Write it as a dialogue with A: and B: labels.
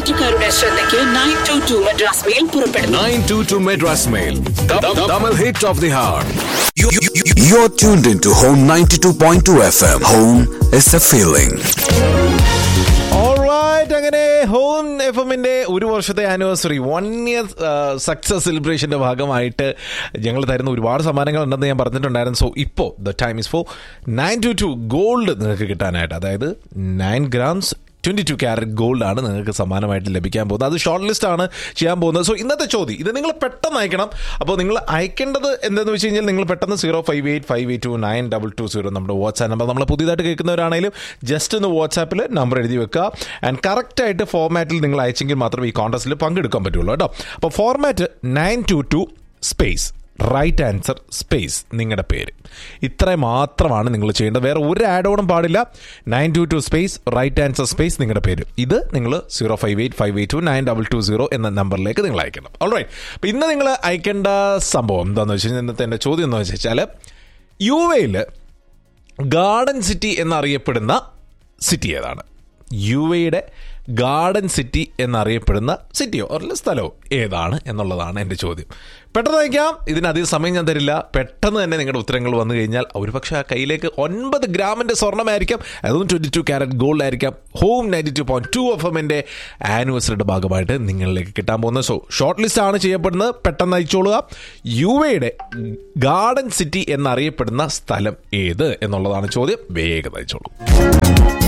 A: യാത്രക്കാരുടെ ശ്രദ്ധയ്ക്ക് nine two two Madras mail പുറപ്പെടുന്നു
B: 922 Madras Mail. The double hit of the heart. You, you, you, you're tuned into Home 92.2 FM. Home is a feeling.
C: Alright, അങ്ങനെ home F എമ്മിന്റെ ഒരു വർഷത്തെ anniversary one year success സെലിബ്രേഷന്റെ ഭാഗമായിട്ട് ഞങ്ങൾ തരുന്ന ഒരുപാട് സമ്മാനങ്ങൾ ഉണ്ടെന്ന് ഞാൻ പറഞ്ഞിട്ടുണ്ടായിരുന്നു സോ ഇപ്പോൾ the time is for nine two two gold നിങ്ങൾക്ക് കിട്ടാനായിട്ട് അതായത് nine grams twenty two carat gold ആണ് നിങ്ങൾക്ക് സമ്മാനമായിട്ട് ലഭിക്കാൻ പോകുന്നത് അത് ഷോർട്ട് ലിസ്റ്റ് ആണ് ചെയ്യാൻ പോകുന്നത് സോ ഇന്നത്തെ ചോദ്യം ഇത് നിങ്ങൾ പെട്ടെന്ന് അയക്കണം അപ്പോൾ നിങ്ങൾ അയക്കേണ്ടത് എന്താണെന്ന് വെച്ച് കഴിഞ്ഞാൽ നിങ്ങൾ പെട്ടെന്ന് zero five eight five eight two nine double two zero നമ്മുടെ വാട്സാപ്പ് നമ്പർ നമ്മൾ പുതിയതായിട്ട് കേൾക്കുന്നവരാണെങ്കിലും ജസ്റ്റ് ഒന്ന് വാട്സാപ്പിൽ നമ്പർ എഴുതി വെക്കുക ആൻഡ് കറക്റ്റായിട്ട് ഫോർമാറ്റിൽ നിങ്ങൾ അയച്ചെങ്കിൽ മാത്രമേ ഈ കോൺടസ്റ്റിൽ പങ്കെടുക്കാൻ പറ്റുള്ളൂ കേട്ടോ അപ്പോൾ format nine two two space right answer space നിങ്ങളുടെ പേര് ഇത്ര മാത്രമാണ് നിങ്ങൾ ചെയ്യേണ്ടത് വേറെ ഒരു ആഡ് ഓണും പാടില്ല nine two two space right answer space നിങ്ങളുടെ പേര് ഇത് നിങ്ങൾ zero five eight five eight two nine double two zero എന്ന നമ്പറിലേക്ക് നിങ്ങൾ അയക്കണം ഓൾറൈറ്റ് അപ്പോൾ ഇന്ന് നിങ്ങൾ അയക്കേണ്ട സംഭവം എന്താണെന്ന് വെച്ച് കഴിഞ്ഞാൽ ഇന്നത്തെ എൻ്റെ ചോദ്യം എന്താണെന്ന് വെച്ചാൽ യു എയിൽ ഗാർഡൻ സിറ്റി എന്നറിയപ്പെടുന്ന സിറ്റി ഏതാണ് യു എയുടെ ഗാർഡൻ സിറ്റി എന്നറിയപ്പെടുന്ന സിറ്റിയോ അല്ല സ്ഥലമോ ഏതാണ് എന്നുള്ളതാണ് എൻ്റെ ചോദ്യം പെട്ടെന്ന് അയക്കാം ഇതിനധികം സമയം ഞാൻ തരില്ല പെട്ടെന്ന് തന്നെ നിങ്ങളുടെ ഉത്തരങ്ങൾ വന്നു കഴിഞ്ഞാൽ ഒരു പക്ഷേ ആ കയ്യിലേക്ക് ഒൻപത് ഗ്രാമിൻ്റെ സ്വർണ്ണമായിരിക്കാം അതും ട്വൻറ്റി ടു ക്യാരറ്റ് ഗോൾഡ് ആയിരിക്കാം home ninety two point two F എമ്മിൻ്റെ ആനിവേഴ്സറിയുടെ ഭാഗമായിട്ട് നിങ്ങളിലേക്ക് കിട്ടാൻ പോകുന്നത് സോ ഷോർട്ട് ലിസ്റ്റ് ആണ് ചെയ്യപ്പെടുന്നത് പെട്ടെന്ന് അയച്ചോളുക യു എയുടെ ഗാർഡൻ സിറ്റി എന്നറിയപ്പെടുന്ന സ്ഥലം ഏത് എന്നുള്ളതാണ് ചോദ്യം വേഗം അയച്ചോളൂ